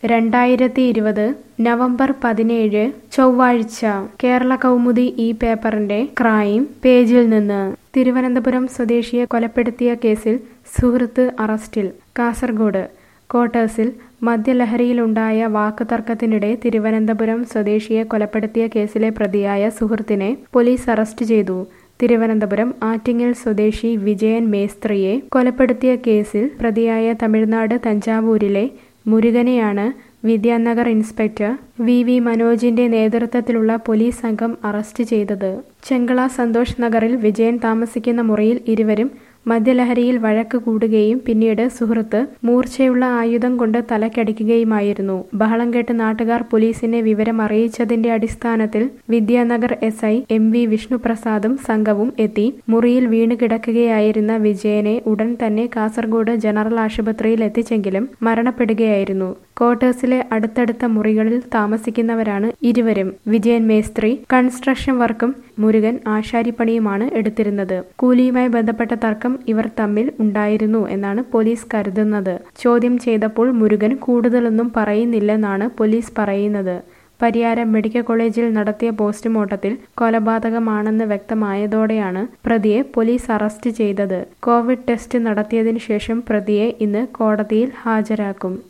രണ്ടായിരത്തി ഇരുപത് നവംബർ പതിനേഴ് ചൊവ്വാഴ്ച കേരള കൗമുദി ഈ പേപ്പറിന്റെ ക്രൈം പേജിൽ നിന്ന് തിരുവനന്തപുരം സ്വദേശിയെ കൊലപ്പെടുത്തിയ കേസിൽ സുഹൃത്ത് അറസ്റ്റിൽ കാസർഗോഡ് ക്വാർട്ടേഴ്സിൽ മദ്യലഹരിയിലുണ്ടായ വാക്കുതർക്കത്തിനിടെ തിരുവനന്തപുരം സ്വദേശിയെ കൊലപ്പെടുത്തിയ കേസിലെ പ്രതിയായ സുഹൃത്തിനെ പോലീസ് അറസ്റ്റ് ചെയ്തു തിരുവനന്തപുരം ആറ്റിങ്ങൽ സ്വദേശി വിജയൻ മേസ്ത്രിയെ കൊലപ്പെടുത്തിയ കേസിൽ പ്രതിയായ തമിഴ്നാട് തഞ്ചാവൂരിലെ മുരുകനെയാണ് വിദ്യാനഗർ ഇൻസ്പെക്ടർ വി വി മനോജിന്റെ നേതൃത്വത്തിലുള്ള പോലീസ് സംഘം അറസ്റ്റ് ചെയ്തത് ചെങ്കള സന്തോഷ് നഗറിൽ വിജയൻ താമസിക്കുന്ന മുറിയിൽ ഇരുവരും മദ്യലഹരിയിൽ വഴക്ക് കൂടുകയും പിന്നീട് സുഹൃത്ത് മൂർച്ചയുള്ള ആയുധം കൊണ്ട് തലക്കടിക്കുകയുമായിരുന്നു ബഹളം കേട്ട് നാട്ടുകാർ പോലീസിനെ വിവരം അറിയിച്ചതിന്റെ അടിസ്ഥാനത്തിൽ Vidyanagar S I M V വിഷ്ണുപ്രസാദും സംഘവും എത്തി മുറിയിൽ വീണ് കിടക്കുകയായിരുന്ന വിജയനെ ഉടൻ തന്നെ കാസർഗോഡ് ജനറൽ ആശുപത്രിയിൽ എത്തിച്ചെങ്കിലും മരണപ്പെടുകയായിരുന്നു ക്വാർട്ടേഴ്സിലെ അടുത്തടുത്ത മുറികളിൽ താമസിക്കുന്നവരാണ് ഇരുവരും വിജയൻ മേസ്ത്രി കൺസ്ട്രക്ഷൻ വർക്കും മുരുകൻ ആശാരിപ്പണിയുമാണ് എടുത്തിരുന്നത് കൂലിയുമായി ബന്ധപ്പെട്ട തർക്കം ഇവർ തമ്മിൽ ഉണ്ടായിരുന്നു എന്നാണ് പോലീസ് കരുതുന്നത് ചോദ്യം ചെയ്തപ്പോൾ മുരുകൻ കൂടുതലൊന്നും പറയുന്നില്ലെന്നാണ് പോലീസ് പറയുന്നത് പരിയാരം മെഡിക്കൽ കോളേജിൽ നടത്തിയ പോസ്റ്റ്മോർട്ടത്തിൽ കൊലപാതകമാണെന്ന് വ്യക്തമായതോടെയാണ് പ്രതിയെ പോലീസ് അറസ്റ്റ് ചെയ്തത് കോവിഡ് ടെസ്റ്റ് നടത്തിയതിനു ശേഷം പ്രതിയെ ഇന്ന് കോടതിയിൽ ഹാജരാക്കും